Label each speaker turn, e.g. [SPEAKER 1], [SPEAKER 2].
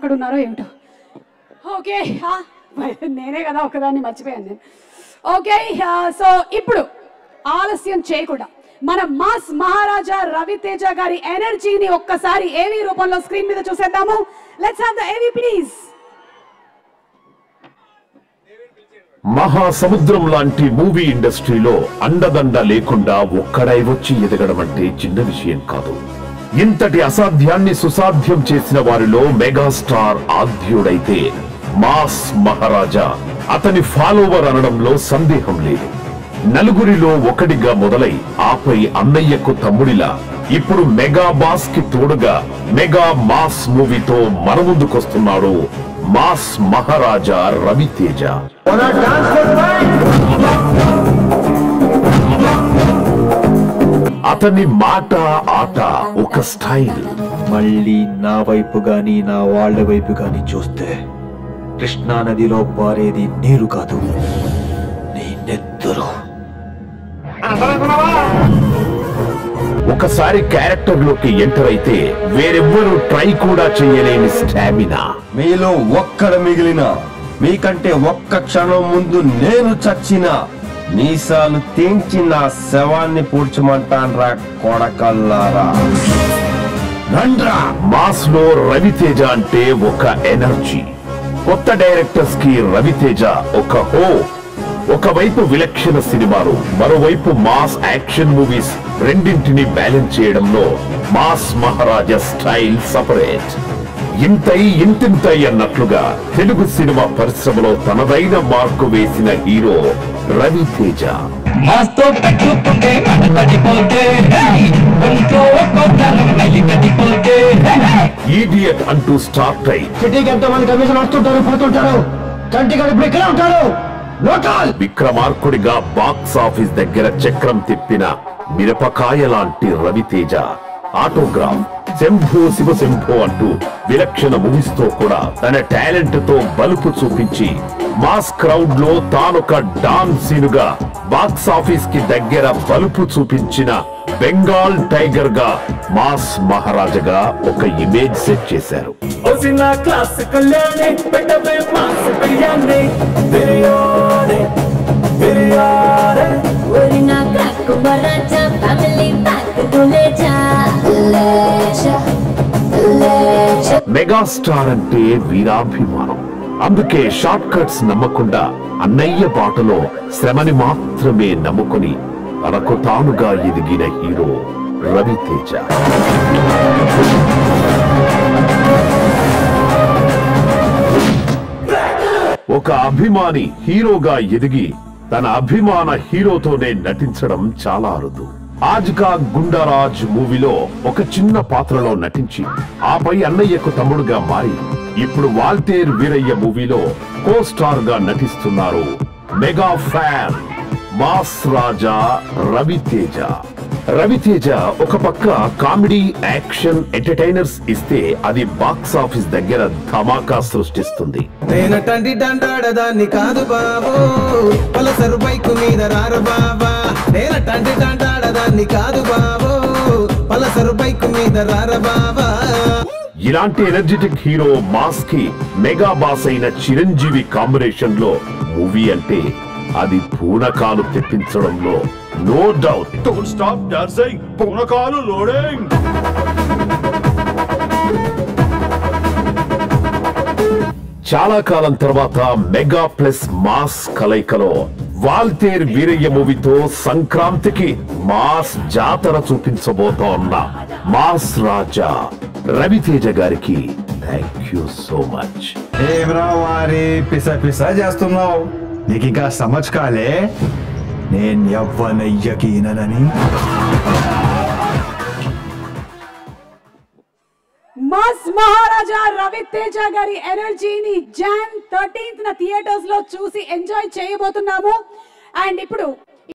[SPEAKER 1] ఎక్కడున్నారో ఏమిటో ఓకే ఆ, నేనే కదా ఒకదాన్ని మర్చిపోయాను నేను ఓకే ఆ, సో ఇప్పుడు ఆలస్యం చేయకుండా మన మాస్ మహారాజా రవితేజ గారి ఎనర్జీని ఒక్కసారి ఏవి రూపంలో స్క్రీన్ మీద చూసేద్దాము let's have the AV please
[SPEAKER 2] Mahasamudram లాంటి మూవీ ఇండస్ట్రీలో అండదండ లేకుండా ఒక్కడై వచ్చి ఎదగడం అంటే చిన్న విషయం కాదు ఇంతటి అసాధ్యాన్ని సుసాధ్యం చేసిన వారిలో మెగాస్టార్ ఆద్యుడైతే మాస్ మహారాజా అతని ఫాలోవర్ అనడంలో సందేహం లేదు నలుగురిలో ఒకడిగా మొదలై ఆపై అన్నయ్యకు తమ్ముడిలా ఇప్పుడు మెగా బాస్ కి తోడుగా మెగా మాస్ మూవీతో మన ముందుకొస్తున్నాడు మాస్ మహారాజా రవితేజ అతని మాట ఆట ఒక స్టైల్
[SPEAKER 3] మళ్ళీ నా వైపు గాని నా వాళ్ళ వైపు గాని చూస్తే కృష్ణా నదిలో పారేది నీరు కాదు నీ నెత్తరు
[SPEAKER 2] ఒకసారి క్యారెక్టర్ లోకి ఎంటర్ అయితే వేరెవ్వరూ ట్రై కూడా చేయలేని స్టామినా
[SPEAKER 4] మీలో ఒక్కడ మిగిలిన మీకంటే ఒక్క క్షణం ముందు నేను చచ్చిన మీసాలు తెంచి నా శవాన్ని పూడ్చమంటాన్రా కొడకల్లారా రండ్రా
[SPEAKER 2] మాస్ లో రవితేజ అంటే ఒక ఎనర్జీ కొత్త డైరెక్టర్స్ కి రవితేజ ఒక హో ఒకవైపు విలక్షణ సినిమాలు మరోవైపు మాస్ యాక్షన్ మూవీస్ రెండింటిని బ్యాలెన్స్ చేయడంలో మాస్ మహారాజా స్టైల్ సపరేట్ ఇంతై ఇంతింతై అన్నట్లుగా తెలుగు సినిమా పరిశ్రమలో తనదైన మార్కు వేసిన హీరో రవితేజ
[SPEAKER 5] మాస్తో పెట్టుకుంటే మన పడిపోతే ఒంట్లో ఒక్కో తరం మళ్ళీ కట్టిపోతే
[SPEAKER 2] ఈడియట్ అంటూ స్టార్ట్ అయి
[SPEAKER 4] సిటీకి ఎంతో మంది కమిషన్ వస్తుంటారు పోతుంటారు కంటి ఇప్పుడు ఇక్కడే ఉంటారు లోకల్
[SPEAKER 2] విక్రమార్కుడిగా బాక్స్ ఆఫీస్ దగ్గర చక్రం తిప్పిన మిరపకాయ లాంటి రవితేజ ఆటోగ్రాఫ్ శంభో శివ శంభో అంటూ విలక్షణ మూవీస్ తో కూడా తన టాలెంట్ తో బలుపు చూపించి మాస్ క్రౌడ్ లో తానొక డాన్ సీనుగా బాక్స్ ఆఫీస్ కి దగ్గర బలుపు చూపించిన బెంగాల్ టైగర్ గా మాస్ మహారాజగా ఒక ఇమేజ్ సెట్ చేశారు
[SPEAKER 5] వచ్చిన క్లాస్ కళ్యాణి పెట్టవే mass biryani biryani biryani
[SPEAKER 6] Orina crack baracha family pack dulecha lecha lecha
[SPEAKER 2] megastar అంటే వీరాభిమానం అందుకే షార్ట్ కట్స్ నమ్మకుండా అన్నయ్య బాటలో శ్రమని మాత్రమే నమ్ముకొని తనకు తానుగా ఎదిగిన హీరో రవితేజ ఒక అభిమాని హీరోగా ఎదిగి తన అభిమాన హీరోతోనే నటించడం చాలా అరుదు ఆజ్కా గుండారాజ్ మూవీలో ఒక చిన్న పాత్రలో నటించి ఆపై అన్నయ్యకు తమ్ముడుగా మారి ఇప్పుడు వాల్తేర్ వీరయ్య మూవీలో కో స్టార్ గా నటిస్తున్నారు mega fan mass Raja Raviteja Raviteja ఒక పక్క కామెడీ యాక్షన్ ఎంటర్టైనర్స్ ఇస్తే అది బాక్స్ ఆఫీస్ దగ్గర ధమాకా సృష్టిస్తుంది
[SPEAKER 7] నేనటంటి డంటాడదాన్ని కాదు బాబు పలసరు బైకు మీద రారు బాబా నేనటంటి డంటాడదాన్ని కాదు బాబు పలసరు బైకు మీద రార బాబా
[SPEAKER 2] ఇలాంటి ఎనర్జెటిక్ హీరో మాస్ కి మెగా బాస్ అయిన చిరంజీవి కాంబినేషన్ లో మూవీ అంటే అది పూనకాలు తెప్పించడంలో no doubt
[SPEAKER 4] don't stop dancing పూనకాలు లోడింగ్
[SPEAKER 2] చాలా కాలం తర్వాత మెగా ప్లస్ మాస్ కలయికలో వాల్తేర్ వీరయ్య మూవీతో సంక్రాంతికి మాస్ జాతర చూపించబోతోన్న మాస్ రాజా రవితేజ గారికి థ్యాంక్ యూ సో మచ్
[SPEAKER 8] ఏమ్రా వారి పిస పిస చేస్తున్నావు నీకు ఇంకా సమజ్ కాలే నేను ఎవ్వనయ్యకీనని
[SPEAKER 1] మాస్ మహారాజా రవితేజ గారి ఎనర్జీని జాన్ థర్టీన్త్ న థియేటర్స్ లో చూసి ఎంజాయ్ చేయబోతున్నాము అండ్ ఇప్పుడు